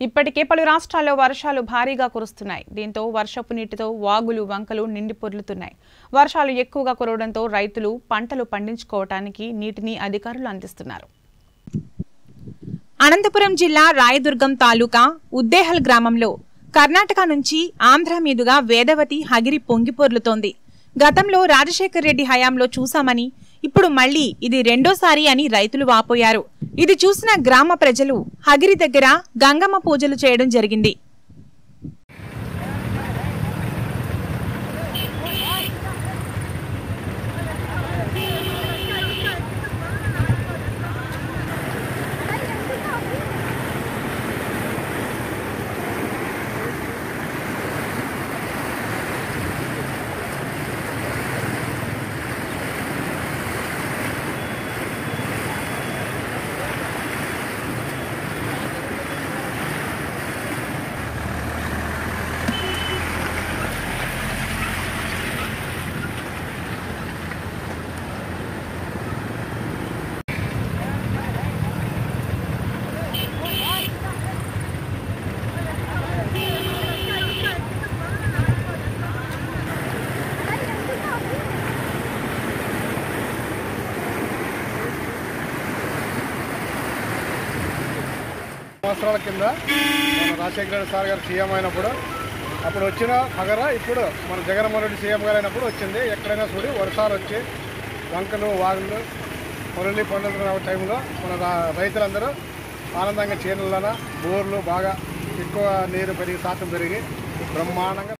ఇప్పటికే పలు రాష్ట్రాల్లో వర్షాలు భారీగా కురుస్తున్నాయి దీంతో వర్షపు నీటితో వాగులు వంకలు నిండి పొర్లుతున్నాయి వర్షాలు ఎక్కువగా కురవడంతో రైతులు పంటలు పండించుకోవటానికి నీటిని అధికారులు అందిస్తున్నారు అనంతపురం జిల్లా రాయదుర్గం తాలూకా ఉద్దేహల్ గ్రామంలో కర్ణాటక నుంచి ఆంధ్ర మీదుగా వేదవతి హగిరి పొంగిపొర్లుతోంది గతంలో రాజశేఖర్ రెడ్డి హయాంలో చూశామని ఇప్పుడు మళ్లీ ఇది రెండోసారి అని రైతులు వాపోయారు ఇది చూసిన గ్రామ ప్రజలు హగిరి దగ్గర గంగమ్మ పూజలు చేయడం జరిగింది సంవత్సరాల కింద మన రాజశేఖర రెడ్డి సార్ గారు సీఎం అయినప్పుడు అప్పుడు వచ్చిన పగర ఇప్పుడు మన జగన్మోహన్ రెడ్డి సీఎం గారు అయినప్పుడు వచ్చింది ఎక్కడైనా చూడి వర్షాలు వచ్చి వంకలు వాగులు పొరలి పండుగ టైంలో మన రా- రైతులందరూ ఆనందంగా చేనులన బోర్లు బాగా ఎక్కువ నీరు పెరిగి శాతం పెరిగి బ్రహ్మాండంగా